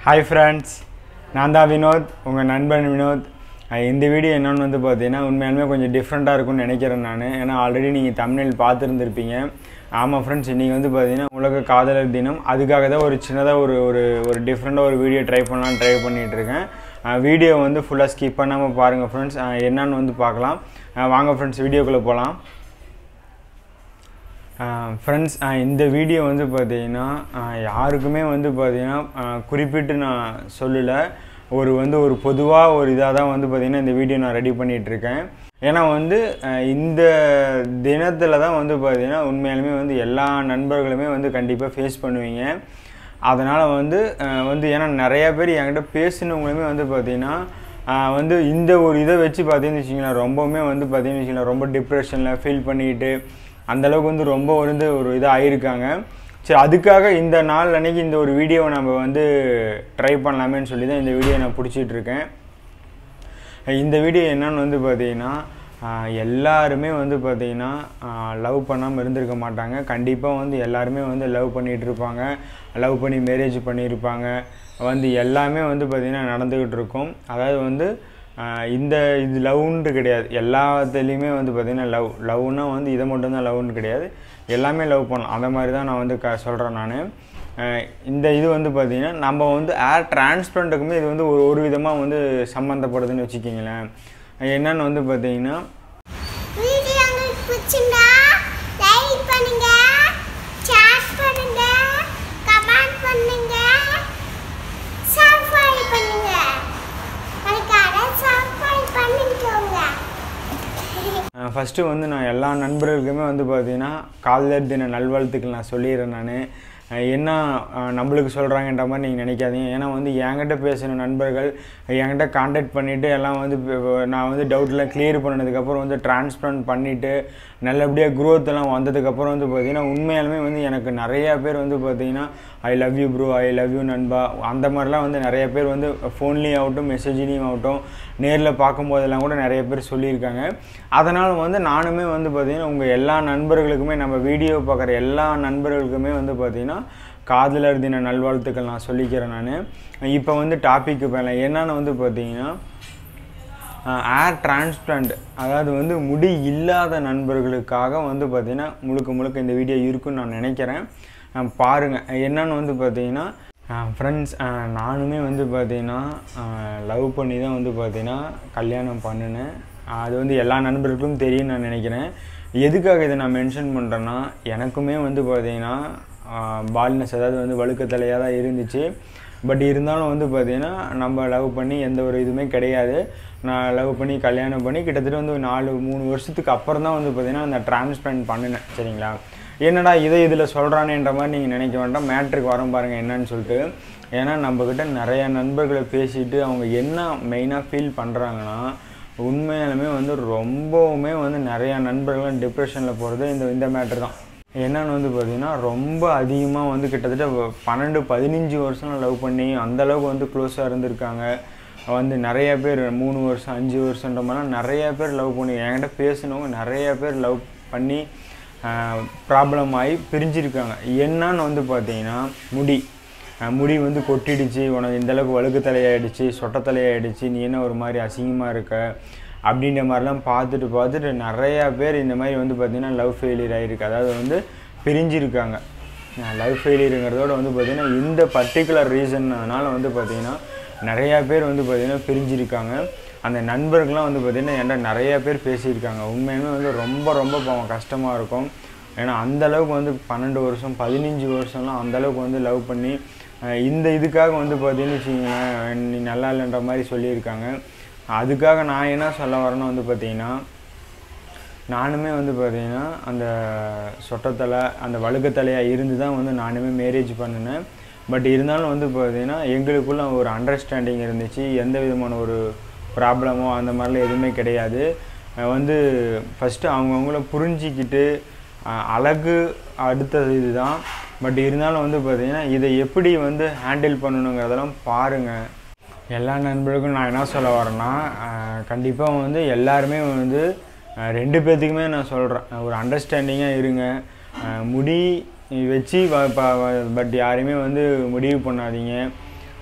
hi friends நான் தான் வினோத் உங்கள் நண்பன் வினோத் அஹ் இந்த வீடியோ என்னென்னு வந்து பார்த்தீங்கன்னா உண்மையாலுமே கொஞ்சம் டிஃப்ரெண்ட்டாக இருக்கும்னு நினைக்கிறேன் நான் ஏன்னா ஆல்ரெடி நீங்கள் தமிழில் பார்த்துருந்துருப்பீங்க ஆமாம் ஃப்ரெண்ட்ஸ் இன்றைக்கி வந்து பார்த்தீங்கன்னா உலக காதலர் தினம் அதுக்காக தான் ஒரு சின்னதாக ஒரு ஒரு ஒரு டிஃப்ரெண்ட்டாக ஒரு வீடியோ ட்ரை பண்ணலாம்னு ட்ரை பண்ணிகிட்டு இருக்கேன் வீடியோ வந்து ஃபுல்லாக ஸ்கிப் பண்ணாமல் பாருங்கள் ஃப்ரெண்ட்ஸ் என்னன்னு வந்து பார்க்கலாம் அஹ் வாங்க ஃப்ரெண்ட்ஸ் வீடியோக்குள்ளே போகலாம் ஃப்ரெண்ட்ஸ் இந்த வீடியோ வந்து பார்த்தீங்கன்னா ஆஹ் யாருக்குமே வந்து பார்த்தீங்கன்னா ஆஹ் குறிப்பிட்டு நான் சொல்லலை ஒரு வந்து ஒரு பொதுவாக ஒரு இதாக தான் வந்து பார்த்தீங்கன்னா இந்த வீடியோ நான் ரெடி பண்ணிகிட்ருக்கேன் ஏன்னா வந்து ஆஹ் இந்த தினத்தில் தான் வந்து பார்த்தீங்கன்னா உண்மையாலுமே வந்து எல்லா நண்பர்களுமே வந்து கண்டிப்பாக ஃபேஸ் பண்ணுவீங்க அதனால் வந்து ஆஹ் வந்து ஏன்னா நிறையா பேர் என்கிட்ட பேசினவங்களுமே வந்து பார்த்தீங்கன்னா ஆஹ் வந்து இந்த ஒரு இதை வச்சு பார்த்தீங்கன்னு வச்சிங்களேன் ரொம்பவுமே வந்து பார்த்தீங்கன்னு வச்சிங்களேன் ரொம்ப டிப்ரெஷனில் ஃபீல் பண்ணிக்கிட்டு அந்தளவுக்கு வந்து ரொம்ப வந்து ஒரு இதாக ஆயிருக்காங்க சரி அதுக்காக இந்த நாள் அன்னைக்கு இந்த ஒரு வீடியோவை நம்ம வந்து ட்ரை பண்ணலாமேன்னு சொல்லி தான் இந்த வீடியோ நான் பிடிச்சிட்டு இருக்கேன் இந்த வீடியோ என்னன்னு வந்து பார்த்தீங்கன்னா ஆஹ் எல்லாருமே வந்து பார்த்தீங்கன்னா லவ் பண்ணாமல் இருந்திருக்க மாட்டாங்க கண்டிப்பாக வந்து எல்லாருமே வந்து லவ் பண்ணிகிட்டு இருப்பாங்க லவ் பண்ணி மேரேஜ் பண்ணியிருப்பாங்க வந்து எல்லாமே வந்து பார்த்திங்கன்னா நடந்துக்கிட்டு இருக்கும் அதாவது வந்து ஆஹ் இந்த இது லவ்ன்ட்டு கிடையாது எல்லாத்துலேயுமே வந்து பார்த்திங்கன்னா லவ் லவ்னா வந்து இதை மட்டும்தான் லவ்னு கிடையாது எல்லாமே லவ் பண்ணலாம் அந்த மாதிரி தான் நான் வந்து க சொல்கிறேன் நான் இந்த இது வந்து பார்த்திங்கன்னா நம்ம வந்து ஏர் டிரான்ஸ்பிளண்ட்டுக்குமே இது வந்து ஒரு ஒரு விதமாக வந்து சம்மந்தப்படுதுன்னு வச்சுக்கிங்களேன் என்னன்னு வந்து பார்த்தீங்கன்னா வீடியோ உங்களுக்கு பிடிச்சிருந்தா லைக் பண்ணுங்க ஷேர் பண்ணுங்க கமெண்ட் பண்ணுங்க சப்ஸ்கிரைப் பண்ணுங்க மறக்காம சப்ஸ்கிரைப் பண்ணிக்கோங்க ஃபஸ்ட்டு வந்து நான் எல்லா நண்பர்களுக்குமே வந்து பார்த்தீங்கன்னா காதலர் தின நல்வாழ்த்துக்கள் நான் சொல்லிடுறேன் நான் என்ன அஹ், நம்மளுக்கு சொல்கிறாங்கன்ற மாதிரி நீங்கள் நினைக்காதீங்க ஏன்னா வந்து என்கிட்ட பேசின நண்பர்கள் என்கிட்ட காண்டாக்ட் பண்ணிவிட்டு எல்லாம் வந்து இப்ப நான் வந்து டவுட்லாம் கிளியர் பண்ணதுக்கப்புறம் வந்து டிரான்ஸ்பிளண்ட் பண்ணிவிட்டு நல்லபடியாக growth எல்லாம் வந்ததுக்கப்புறம் வந்து பார்த்தீங்கன்னா உண்மையாலுமே வந்து எனக்கு நிறையா பேர் வந்து பார்த்தீங்கன்னா I love you bro I love you நண்பா அந்த மாதிரிலாம் வந்து நிறைய பேர் வந்து ஃபோன்லேயும் ஆகட்டும் மெசேஜ்லேயும் ஆகட்டும் நேரில் பார்க்கும்போதெல்லாம் கூட நிறைய பேர் சொல்லியிருக்காங்க அதனால் வந்து நானுமே வந்து பார்த்திங்கன்னா உங்கள் எல்லா நண்பர்களுக்குமே நம்ம வீடியோ பார்க்குற எல்லா நண்பர்களுக்குமே வந்து பார்த்திங்கன்னா காதலர் தின நல்வாழ்த்துக்கள் நான் சொல்லிக்கிறேன் நான் இப்போ வந்து டாபிக் போகலாம் என்னென்னு வந்து பார்த்தீங்கன்னா ஏர் டிரான்ஸ்பிளான்ட் அதாவது வந்து முடி இல்லாத நண்பர்களுக்காக வந்து பார்த்திங்கன்னா முழுக்க முழுக்க இந்த வீடியோ இருக்குன்னு நான் நினைக்கிறேன் அஹ் பாருங்க என்னன்னு வந்து பார்த்தீங்கன்னா ஃப்ரெண்ட்ஸ் நானுமே வந்து பார்த்தீங்கன்னா லவ் பண்ணி தான் வந்து பார்த்தீங்கன்னா கல்யாணம் பண்ணினேன் அது வந்து எல்லா நண்பர்களுக்கும் தெரியும்னு நான் நினைக்கிறேன் எதுக்காக இதை நான் மென்ஷன் பண்ணுறேன்னா எனக்குமே வந்து பார்த்தீங்கன்னா பால்னஸ் அதாவது வந்து வழுக்கத்தலையாக தான் இருந்துச்சு பட் இருந்தாலும் வந்து பார்த்தீங்கன்னா நம்ம லவ் பண்ணி எந்த ஒரு இதுவுமே கிடையாது நான் லவ் பண்ணி கல்யாணம் பண்ணி கிட்டத்தட்ட வந்து ஒரு நாலு மூணு வருஷத்துக்கு அப்புறம் தான் வந்து பார்த்தீங்கன்னா அந்த டிரான்ஸ்பிளான்ட் பண்ணினேன் சரிங்களா என்னடா இதை இதில் சொல்கிறானேன்ற மாதிரி நீங்கள் நினைக்க வேண்டாம் மேட்ருக்கு வரோம் பாருங்கள் என்னன்னு சொல்லிட்டு ஏன்னா நம்மக்கிட்ட நிறைய நண்பர்களை பேசிட்டு அவங்க என்ன மெயினாக ஃபீல் பண்ணுறாங்கன்னா உண்மையாலுமே வந்து ரொம்பவுமே வந்து நிறையா நண்பர்கள் டிப்ரெஷனில் போகிறது இந்த இந்த மேட்ரு தான் என்னன்னு வந்து பார்த்தீங்கன்னா ரொம்ப அதிகமாக வந்து கிட்டத்தட்ட வ- பன்னெண்டு பதினஞ்சு வருஷம் லவ் பண்ணி அந்த அளவுக்கு வந்து க்ளோஸாக இருந்திருக்காங்க வந்து நிறைய பேர் மூணு வருஷம் அஞ்சு வருஷன்ற மாதிரிலாம் நிறைய பேர் லவ் பண்ணி என்கிட்ட பேசினவங்க நிறைய பேர் லவ் பண்ணி ப்ராப்ளம் ஆகி பிரிஞ்சிருக்காங்க என்னன்னு வந்து பார்த்தீங்கன்னா முடி அஹ் முடி வந்து கொட்டிடுச்சு உனக்கு இந்த அளவுக்கு வழுக்கு தலையாயிடுச்சு சொட்ட தலையாயிடுச்சு நீ என்ன ஒரு மாதிரி அசிங்கமாக இருக்க அப்படின்ற மாதிரிலாம் பார்த்துட்டு பார்த்துட்டு நிறையா பேர் இந்த மாதிரி வந்து பார்த்திங்கன்னா லவ் ஃபெயிலியர் ஆகிருக்கு அதாவது வந்து பிரிஞ்சிருக்காங்க லவ் ஃபெயிலியருங்கிறதோட வந்து பார்த்திங்கன்னா இந்த பர்டிகுலர் ரீசன்னால வந்து பார்த்திங்கன்னா நிறையா பேர் வந்து பார்த்திங்கன்னா பிரிஞ்சிருக்காங்க அந்த நண்பர்கள்லாம் வந்து பார்த்திங்கன்னா என்கிட்ட நிறையா பேர் பேசியிருக்காங்க உண்மையுமே வந்து ரொம்ப ரொம்ப பாவம் கஷ்டமாக இருக்கும் ஏன்னா அந்த அளவுக்கு வந்து பன்னெண்டு வருஷம் பதினஞ்சு வருஷம்லாம் அந்த அளவுக்கு வந்து லவ் பண்ணி அஹ் இந்த இதுக்காக வந்து பார்த்தீங்கன்னு வச்சுக்கோங்களேன் நீ நல்லா இல்லைன்ற மாதிரி சொல்லியிருக்காங்க அதுக்காக நான் என்ன சொல்ல வரேன்னு வந்து பார்த்தீங்கன்னா நானுமே வந்து பார்த்தீங்கன்னா அந்த சொட்டத்தலை அந்த வழுக்கத்தலையாக இருந்து தான் வந்து நானுமே மேரேஜ் பண்ணினேன் பட் இருந்தாலும் வந்து பார்த்தீங்கன்னா எங்களுக்குள்ள ஒரு அண்டர்ஸ்டாண்டிங் இருந்துச்சு எந்த விதமான ஒரு ப்ராப்ளமோ அந்த மாதிரிலாம் எதுவுமே கிடையாது அஹ் வந்து ஃபஸ்ட்டு அவங்கவுங்கள புரிஞ்சிக்கிட்டு அஹ் அழகு அடுத்தது இதுதான் பட் இருந்தாலும் வந்து பார்த்தீங்கன்னா இதை எப்படி வந்து ஹேண்டில் பண்ணணுங்கிறதெல்லாம் பாருங்கள் எல்லா நண்பர்களுக்கும் நான் என்ன சொல்ல வரேன்னா கண்டிப்பாக வந்து எல்லாருமே வந்து அஹ் ரெண்டு பேர்த்துக்குமே நான் சொல்கிறேன் ஒரு அண்டர்ஸ்டாண்டிங்காக இருங்க அஹ் முடி வச்சு பட் யாரையுமே வந்து முடிவு பண்ணாதீங்க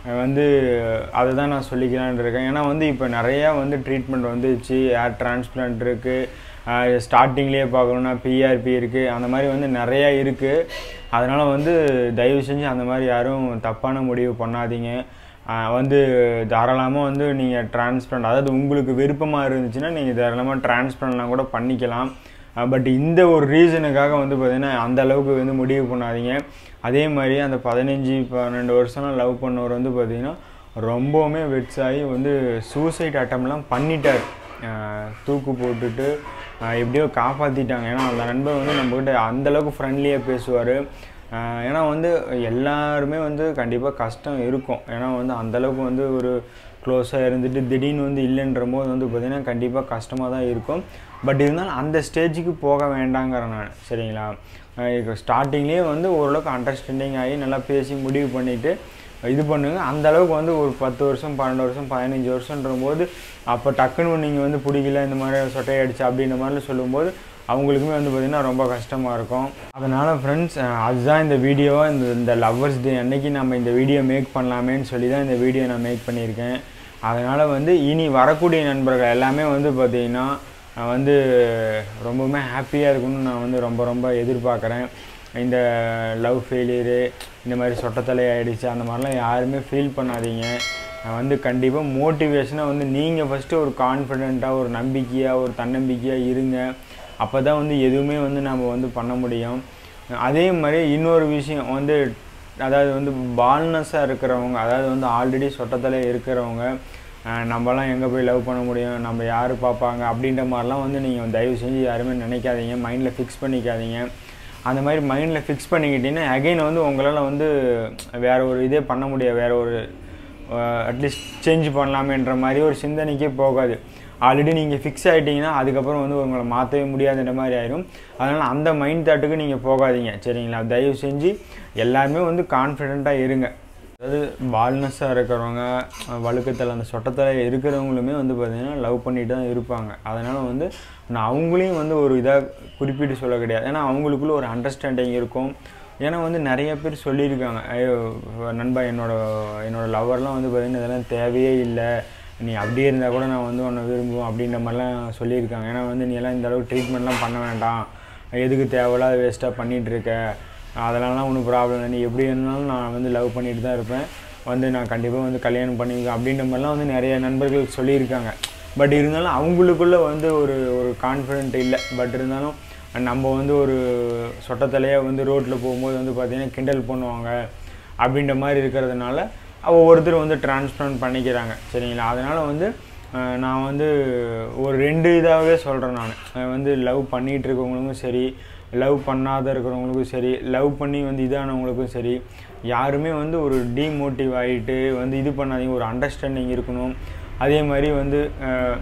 அஹ் வந்து அதை தான் நான் சொல்லிக்கலான்னு இருக்கேன் ஏன்னா வந்து இப்போ நிறையா வந்து ட்ரீட்மெண்ட் வந்துச்சு ஏர் டிரான்ஸ்பிளான்ட் இருக்குது ஸ்டார்டிங்லேயே பார்க்கணுன்னா பிஆர்பி இருக்குது அந்த மாதிரி வந்து நிறையா இருக்குது அதனால் வந்து தயவு செஞ்சு அந்த மாதிரி யாரும் தப்பான முடிவு பண்ணாதீங்க ஆஹ் வந்து தாராளமாக வந்து நீங்கள் டிரான்ஸ்பிளான்ட் அதாவது உங்களுக்கு விருப்பமாக இருந்துச்சுன்னா நீங்கள் தாராளமாக டிரான்ஸ்பிளான்ட்லாம் கூட பண்ணிக்கலாம் பட் இந்த ஒரு ரீசனுக்காக வந்து பார்த்தீங்கன்னா அந்த அளவுக்கு வந்து முடிவு பண்ணாதீங்க அதே மாதிரி அந்த பதினஞ்சு பன்னெண்டு வருஷம்லாம் லவ் பண்ணவர் வந்து பார்த்தீங்கன்னா ரொம்பவுமே வெட்ஸ் ஆகி வந்து சூசைட் அட்டம்லாம் பண்ணிட்டார் ஆஹ் தூக்கு போட்டுட்டு ஆஹ் எப்படியோ காப்பாற்றிட்டாங்க ஏன்னா அந்த நண்பர் வந்து நம்மக்கிட்ட அந்தளவுக்கு ஃப்ரெண்ட்லியாக பேசுவார் ஏன்னா வந்து எல்லாருமே வந்து கண்டிப்பாக கஷ்டம் இருக்கும் ஏன்னா வந்து அந்தளவுக்கு வந்து ஒரு க்ளோஸாக இருந்துட்டு திடீர்னு வந்து இல்லைன்ற போது வந்து பார்த்திங்கன்னா கண்டிப்பாக கஷ்டமாக தான் இருக்கும் பட் இருந்தாலும் அந்த ஸ்டேஜுக்கு போக வேண்டாங்கிறேன் நான் சரிங்களா இப்போ ஸ்டார்டிங்லேயே வந்து ஓரளவுக்கு அண்டர்ஸ்டாண்டிங் ஆகி நல்லா பேசி முடிவு பண்ணிவிட்டு இது பண்ணுங்க அந்த அளவுக்கு வந்து ஒரு பத்து வருஷம் பன்னெண்டு வருஷம் பதினஞ்சு வருஷன்ற போது அப்போ டக்குன்னு நீங்கள் வந்து பிடிக்கல இந்த மாதிரி சொட்டையை அடிச்சு அப்படின்ற மாதிரி சொல்லும்போது அவங்களுக்குமே வந்து பார்த்திங்கன்னா ரொம்ப கஷ்டமாக இருக்கும் அதனால் ஃப்ரெண்ட்ஸ் அதுதான் இந்த வீடியோவை இந்த இந்த லவ்வர்ஸ் டே அன்னைக்கு நம்ம இந்த வீடியோ மேக் பண்ணலாமேன்னு சொல்லி தான் இந்த வீடியோ நான் மேக் பண்ணியிருக்கேன் அதனால் வந்து இனி வரக்கூடிய நண்பர்கள் எல்லாமே வந்து பார்த்திங்கன்னா நான் வந்து ரொம்பவுமே ஹாப்பியாக இருக்கணும்னு நான் வந்து ரொம்ப ரொம்ப எதிர்பார்க்குறேன் இந்த லவ் ஃபெயிலியரு இந்த மாதிரி சொட்டத்தலை ஆகிடுச்சு அந்த மாதிரிலாம் யாருமே ஃபீல் பண்ணாதீங்க நான் வந்து கண்டிப்பாக மோட்டிவேஷனாக வந்து நீங்கள் ஃபஸ்ட்டு ஒரு கான்ஃபிடெண்ட்டாக ஒரு நம்பிக்கையாக ஒரு தன்னம்பிக்கையாக இருங்க அப்போ தான் வந்து எதுவுமே வந்து நம்ம வந்து பண்ண முடியும் அதே மாதிரி இன்னொரு விஷயம் வந்து அதாவது வந்து பால்னஸாக இருக்கிறவங்க அதாவது வந்து ஆல்ரெடி சொட்டத்தலை இருக்கிறவங்க அஹ் நம்மலாம் எங்கே போய் லவ் பண்ண முடியும் நம்ம யார் பார்ப்பாங்க அப்படின்ற மாதிரிலாம் வந்து நீங்கள் தயவு செஞ்சு யாருமே நினைக்காதீங்க மைண்டில் ஃபிக்ஸ் பண்ணிக்காதீங்க அந்த மாதிரி மைண்டில் ஃபிக்ஸ் பண்ணிக்கிட்டீங்கன்னா அகைன் வந்து உங்களால் வந்து வேற ஒரு இதே பண்ண முடியாது வேற ஒரு அட்லீஸ்ட் சேஞ்ச் பண்ணலாமேன்ற மாதிரி ஒரு சிந்தனைக்கே போகாது ஆல்ரெடி நீங்கள் ஃபிக்ஸ் ஆகிட்டீங்கன்னா அதுக்கப்புறம் வந்து உங்களை மாற்றவே முடியாதுன்ற மாதிரி ஆயிரும் அதனால் அந்த மைண்ட் தாட்டுக்கு நீங்கள் போகாதீங்க சரிங்களா தயவு செஞ்சு எல்லாருமே வந்து கான்ஃபிடெண்ட்டாக இருங்க அதாவது பால்னஸ்ஸாக இருக்கிறவங்க வழுக்கத்தில் அந்த சொட்டத்தில் இருக்கிறவங்களுமே வந்து பார்த்திங்கன்னா லவ் பண்ணிட்டு தான் இருப்பாங்க அதனால் வந்து நான் அவங்களையும் வந்து ஒரு இதாக குறிப்பிட்டு சொல்ல கிடையாது ஏன்னா அவங்களுக்குள்ள ஒரு அண்டர்ஸ்டாண்டிங் இருக்கும் ஏன்னா வந்து நிறைய பேர் சொல்லியிருக்காங்க ஐயோ நண்பா என்னோட என்னோட லவர்லாம் வந்து பார்த்திங்கன்னா இதெல்லாம் தேவையே இல்லை நீ அப்படியே இருந்தால் கூட நான் வந்து உன்னை விரும்புவேன் அப்படின்ற மாதிரிலாம் சொல்லியிருக்காங்க ஏன்னா வந்து நீ எல்லாம் இந்த அளவுக்கு ட்ரீட்மெண்ட்லாம் பண்ண வேண்டாம் எதுக்கு தேவையில்லாத வேஸ்ட்டாக பண்ணிகிட்டு இருக்க அதெல்லாம் ஒன்றும் ப்ராப்ளம் இல்லை நீ எப்படி இருந்தாலும் நான் வந்து லவ் பண்ணிட்டு தான் இருப்பேன் வந்து நான் கண்டிப்பாக வந்து கல்யாணம் பண்ணிக்குவேன் அப்படின்ற மாதிரிலாம் வந்து நிறைய நண்பர்கள் சொல்லியிருக்காங்க பட் இருந்தாலும் அவங்களுக்குள்ள வந்து ஒரு ஒரு கான்ஃபிடென்ட் இல்லை பட் இருந்தாலும் நம்ம வந்து ஒரு சொட்டத்தலையாக வந்து ரோட்டில் போகும்போது வந்து பார்த்திங்கன்னா கிண்டல் பண்ணுவாங்க அப்படின்ற மாதிரி இருக்கிறதுனால ஒவ்வொருத்தரும் வந்து டிரான்ஸ்பிளான்ட் பண்ணிக்கிறாங்க சரிங்களா அதனால் வந்து அஹ், நான் வந்து ஒரு ரெண்டு இதாகவே சொல்கிறேன் நான் அஹ் வந்து லவ் பண்ணிகிட்டு இருக்கவங்களுக்கும் சரி லவ் பண்ணாத இருக்கிறவங்களுக்கும் சரி லவ் பண்ணி வந்து இதானவங்களுக்கும் சரி யாருமே வந்து ஒரு டீமோட்டிவ் ஆகிட்டு வந்து இது பண்ணாதீங்க ஒரு அண்டர்ஸ்டாண்டிங் இருக்கணும் அதே மாதிரி வந்து அஹ்,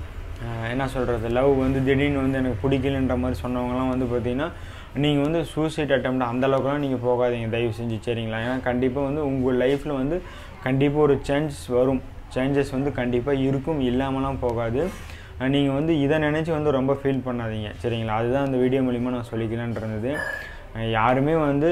அஹ் என்ன சொல்கிறது லவ் வந்து திடீர்னு வந்து எனக்கு பிடிக்கலன்ற மாதிரி சொன்னவங்கலாம் வந்து பார்த்தீங்கன்னா நீங்கள் வந்து சூசைட் அட்டம் அந்த அளவுக்குலாம் நீங்கள் போகாதீங்க தயவு செஞ்சு சரிங்களா ஏன்னா கண்டிப்பாக வந்து உங்கள் லைஃப்பில் வந்து கண்டிப்பாக ஒரு சேஞ்சஸ் வரும் சேஞ்சஸ் வந்து கண்டிப்பாக இருக்கும் இல்லாமலாம் போகாது நீங்கள் வந்து இதை நினச்சி வந்து ரொம்ப ஃபீல் பண்ணாதீங்க சரிங்களா அதுதான் அந்த வீடியோ மூலிமா நான் சொல்லிக்கலான் இருந்தது அஹ் யாருமே வந்து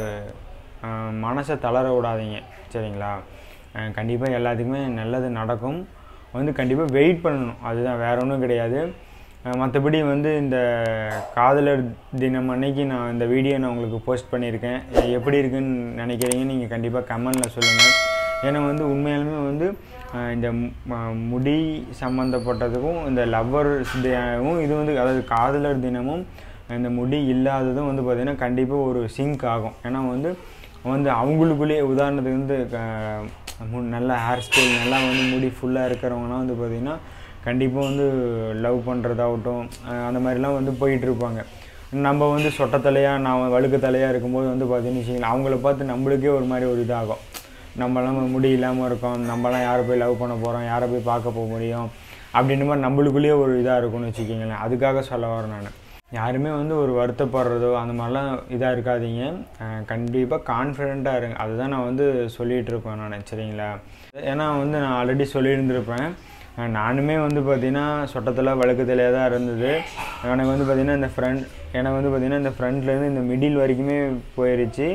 அஹ் மனசை தளர விடாதீங்க சரிங்களா கண்டிப்பாக எல்லாத்துக்குமே நல்லது நடக்கும் வந்து கண்டிப்பாக வெயிட் பண்ணணும் அதுதான் வேற ஒன்றும் கிடையாது மற்றபடி வந்து இந்த காதலர் தினம் அன்னைக்கு நான் இந்த வீடியோ நான் உங்களுக்கு போஸ்ட் பண்ணியிருக்கேன் அஹ் எப்படி இருக்குன்னு நினைக்கிறீங்க நீங்கள் கண்டிப்பாக கமெண்டில் சொல்லுங்கள் ஏன்னா வந்து உண்மையாலுமே வந்து அஹ் இந்த மு- ம- முடி சம்மந்தப்பட்டதுக்கும் இந்த லவ்வர்ஸ் டேவும் இது வந்து அதாவது காதலர் தினமும் இந்த முடி இல்லாததும் வந்து பார்த்திங்கன்னா கண்டிப்பாக ஒரு சிங்க் ஆகும் ஏன்னா வந்து வந்து அவங்களுக்குள்ளேயே உதாரணத்துக்கு வந்து க- மு- நல்ல ஹேர் ஸ்டைல் நல்லா வந்து முடி ஃபுல்லாக இருக்கிறவங்கலாம் வந்து பார்த்திங்கன்னா கண்டிப்பாக வந்து லவ் பண்ணுறதாகட்டும் அஹ் அந்த மாதிரிலாம் வந்து போயிட்டு இருப்பாங்க நம்ம வந்து சொட்டத்தலையாக நான் வழுக்க தலையாக இருக்கும்போது வந்து பார்த்தீங்கன்னு வச்சுக்கோங்களேன் அவங்கள பார்த்து நம்மளுக்கே ஒரு மாதிரி ஒரு இதாகும் நம்மளாம் முடி இல்லாமல் இருக்கோம் நம்மலாம் யாரை போய் லவ் பண்ண போகிறோம் யாரை போய் பார்க்க போக முடியும் அப்படின்ற மாதிரி நம்மளுக்குள்ளேயே ஒரு இதாக இருக்கும்னு வச்சுக்கிங்களேன் அதுக்காக சொல்ல வரேன் நான் யாருமே வந்து ஒரு வருத்தப்படுறதோ அந்த மாதிரிலாம் இதாக இருக்காதீங்க கண்டிப்பாக கான்ஃபிடெண்ட்டாக இருங்க அதுதான் நான் வந்து சொல்லிகிட்டு இருப்பேன் நான் சரிங்களா ஏன்னா வந்து நான் ஆல்ரெடி சொல்லியிருந்திருப்பேன் அஹ் நானுமே வந்து பார்த்தீங்கன்னா சொட்டத்தில் வழக்கத்திலே தான் இருந்தது எனக்கு வந்து பார்த்திங்கன்னா இந்த ஃப்ரண்ட் எனக்கு வந்து பார்த்திங்கன்னா இந்த ஃப்ரண்ட்லேருந்து இந்த மிடில் வரைக்குமே போயிருச்சு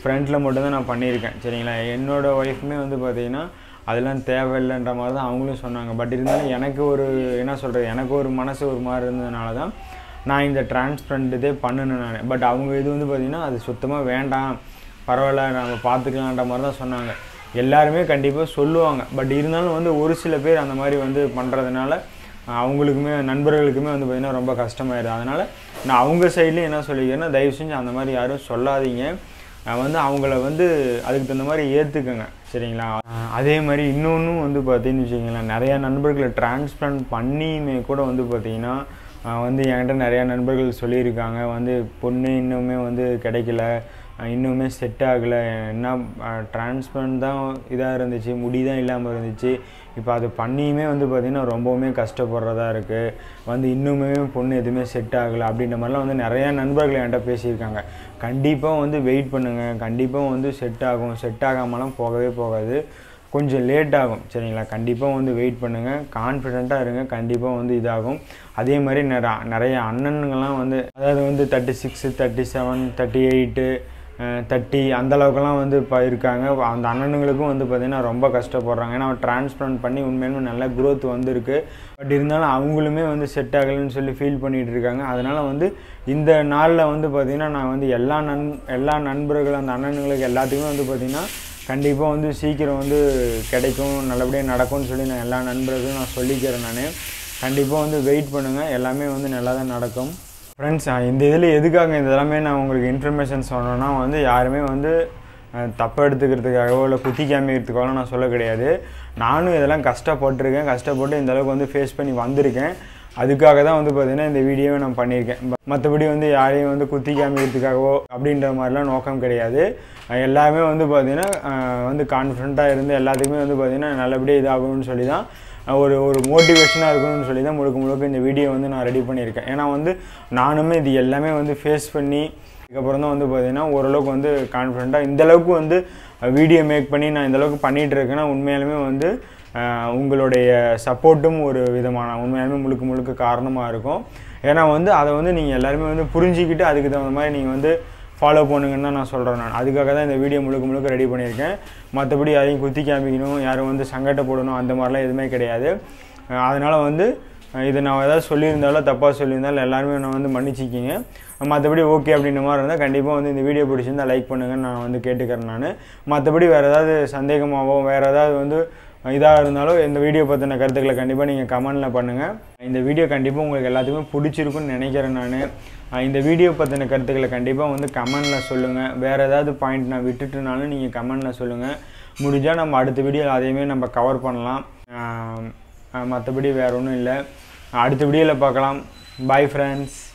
ஃப்ரண்ட்டில் மட்டும்தான் நான் பண்ணியிருக்கேன் சரிங்களா என்னோடய ஒய்ஃபுமே வந்து பார்த்தீங்கன்னா அதெல்லாம் தேவையில்லைன்ற மாதிரி தான் அவங்களும் சொன்னாங்க பட் இருந்தாலும் எனக்கு ஒரு என்ன சொல்கிறது எனக்கு ஒரு மனசு ஒரு மாதிரி இருந்ததுனால தான் நான் இந்த டிரான்ஸ்பரண்ட் இதே பண்ணினேன் நான் பட் அவங்க இது வந்து பார்த்திங்கன்னா அது சுத்தமாக வேண்டாம் பரவாயில்ல நம்ம பார்த்துக்கலான்ற மாதிரி தான் சொன்னாங்க எல்லாருமே கண்டிப்பாக சொல்லுவாங்க பட் இருந்தாலும் வந்து ஒரு சில பேர் அந்த மாதிரி வந்து பண்ணுறதுனால அவங்களுக்குமே நண்பர்களுக்குமே வந்து பார்த்திங்கன்னா ரொம்ப கஷ்டமாயிருது அதனால் நான் அவங்க சைட்லேயும் என்ன சொல்லிக்கிறேன்னா தயவு செஞ்சு அந்த மாதிரி யாரும் சொல்லாதீங்க அஹ் வந்து அவங்கள வந்து அதுக்கு தகுந்த மாதிரி ஏற்றுக்கங்க சரிங்களா அஹ் அதே மாதிரி இன்னொன்றும் வந்து பார்த்தீங்கன்னு வச்சுக்கோங்களேன் நிறையா நண்பர்களை டிரான்ஸ்பிளான்ட் பண்ணியுமே கூட வந்து பார்த்தீங்கன்னா அஹ் வந்து என்கிட்ட நிறையா நண்பர்கள் சொல்லியிருக்காங்க வந்து பொண்ணு இன்னுமே வந்து கிடைக்கல அஹ் இன்னுமே செட் ஆகலை என்ன டிரான்ஸ்பிளான்ட் தான் இதாக இருந்துச்சு முடி தான் இல்லாமல் இருந்துச்சு இப்போ அது பண்ணியுமே வந்து பார்த்திங்கன்னா ரொம்பவுமே கஷ்டப்படுறதா இருக்குது வந்து இன்னுமே பொண்ணு எதுவுமே செட் ஆகலை அப்படின்ற மாதிரிலாம் வந்து நிறையா நண்பர்கள் என்கிட்ட பேசியிருக்காங்க கண்டிப்பாக வந்து வெயிட் பண்ணுங்கள் கண்டிப்பாக வந்து செட் ஆகும் செட் ஆகாமலாம் போகவே போகாது கொஞ்சம் லேட் ஆகும் சரிங்களா கண்டிப்பாக வந்து வெயிட் பண்ணுங்கள் கான்ஃபிடெண்ட்டாக இருங்க கண்டிப்பாக வந்து இதாகும் அதே மாதிரி நிறைய நிறைய அண்ணனுங்கள்லாம் வந்து அதாவது வந்து thirty six thirty seven thirty eight thirty அந்த அளவுக்குலாம் வந்து இப்போ இருக்காங்க அந்த அண்ணனுங்களுக்கும் வந்து பார்த்திங்கன்னா ரொம்ப கஷ்டப்படுறாங்க ஏன்னா டிரான்ஸ்பிளான்ட் பண்ணி உண்மையிலுமே நல்ல growth வந்திருக்கு பட் இருந்தாலும் அவங்களுமே வந்து செட் ஆகலைன்னு சொல்லி ஃபீல் பண்ணிகிட்டு இருக்காங்க அதனால் வந்து இந்த நாளில் வந்து பார்த்திங்கன்னா நான் வந்து எல்லா நண் எல்லா நண்பர்கள் அந்த அண்ணனுங்களுக்கு எல்லாத்துக்குமே வந்து பார்த்திங்கன்னா கண்டிப்பாக வந்து சீக்கிரம் வந்து கிடைக்கும் நல்லபடியாக நடக்கும்னு சொல்லி நான் எல்லா நண்பர்களுக்கும் நான் சொல்லிக்கிறேன் நான் கண்டிப்பாக வந்து வெயிட் பண்ணுங்கள் எல்லாமே வந்து நல்லா தான் நடக்கும் ஃப்ரெண்ட்ஸ் இந்த இதில் எதுக்காக இந்த எல்லாமே நான் உங்களுக்கு இன்ஃபர்மேஷன் சொன்னேன்னா வந்து யாருமே வந்து அஹ், தப்பு எடுத்துக்கிறதுக்காகவோ இல்லை குத்தி காமிக்கிறதுக்காகவோ நான் சொல்ல கிடையாது நானும் இதெல்லாம் கஷ்டப்பட்டிருக்கேன் கஷ்டப்பட்டு இந்த அளவுக்கு வந்து ஃபேஸ் பண்ணி வந்திருக்கேன் அதுக்காக தான் வந்து பார்த்தீங்கன்னா இந்த வீடியோவை நான் பண்ணியிருக்கேன் மற்றபடி வந்து யாரையும் வந்து குத்தி காமிக்கிறதுக்காகவோ அப்படின்ற மாதிரிலாம் நோக்கம் கிடையாது அஹ் எல்லாமே வந்து பார்த்தீங்கன்னா அஹ் வந்து கான்ஃபிடண்ட்டாக இருந்து எல்லாத்துக்குமே வந்து பார்த்தீங்கன்னா நல்லபடியாக இதாகணும்னு சொல்லி தான் அஹ் ஒரு ஒரு மோட்டிவேஷனாக இருக்கணும்னு சொல்லி தான் முழுக்க முழுக்க இந்த வீடியோ வந்து நான் ரெடி பண்ணியிருக்கேன் ஏன்னா வந்து நானுமே இது எல்லாமே வந்து ஃபேஸ் பண்ணி அதுக்கப்புறம் தான் வந்து பார்த்தீங்கன்னா ஓரளவுக்கு வந்து கான்ஃபிடண்ட்டாக இந்த அளவுக்கு வந்து வீடியோ மேக் பண்ணி நான் இந்த அளவுக்கு பண்ணிகிட்டு இருக்கேன்னா உண்மையாலுமே வந்து அஹ் உங்களுடைய சப்போர்ட்டும் ஒரு விதமான உண்மையாலுமே முழுக்க முழுக்க காரணமாக இருக்கும் ஏன்னா வந்து அதை வந்து நீங்கள் எல்லாருமே வந்து புரிஞ்சிக்கிட்டு அதுக்கு தகுந்த மாதிரி நீங்கள் வந்து ஃபாலோ பண்ணுங்கன்னு தான் நான் சொல்கிறேன் நான் அதுக்காக தான் இந்த வீடியோ முழுக்க முழுக்க ரெடி பண்ணியிருக்கேன் மற்றபடி யாரையும் குத்தி காமிக்கணும் யாரும் வந்து சங்கடப்படணும் அந்த மாதிரிலாம் எதுவுமே கிடையாது அதனால் வந்து அஹ் இதை நான் ஏதாவது சொல்லியிருந்தாலோ தப்பாக சொல்லியிருந்தாலும் எல்லாருமே நான் வந்து மன்னிச்சிக்கிங்க மற்றபடி ஓகே அப்படின்ற மாதிரி இருந்தால் கண்டிப்பாக வந்து இந்த வீடியோ பிடிச்சிருந்தா லைக் பண்ணுங்கன்னு நான் வந்து கேட்டுக்கிறேன் நான் மற்றபடி வேறு ஏதாவது சந்தேகமாகவோ வேறு ஏதாவது வந்து இதாக இருந்தாலும் இந்த வீடியோ பற்றின கருத்துக்களை கண்டிப்பாக நீங்கள் கமெண்டில் பண்ணுங்கள் இந்த வீடியோ கண்டிப்பாக உங்களுக்கு எல்லாத்துக்குமே பிடிச்சிருக்குன்னு நினைக்கிறேன் நான் இந்த வீடியோ பற்றின கருத்துக்களை கண்டிப்பாக வந்து கமெண்டில் சொல்லுங்கள் வேறு ஏதாவது பாயிண்ட் நான் விட்டுட்டுனாலும் நீங்கள் கமெண்டில் சொல்லுங்கள் முடிஞ்சால் நம்ம அடுத்த வீடியோவில் அதையுமே நம்ம கவர் பண்ணலாம் மற்றபடி வேறு ஒன்றும் இல்லை அடுத்த வீடியோவில் பார்க்கலாம் பாய் ஃப்ரெண்ட்ஸ்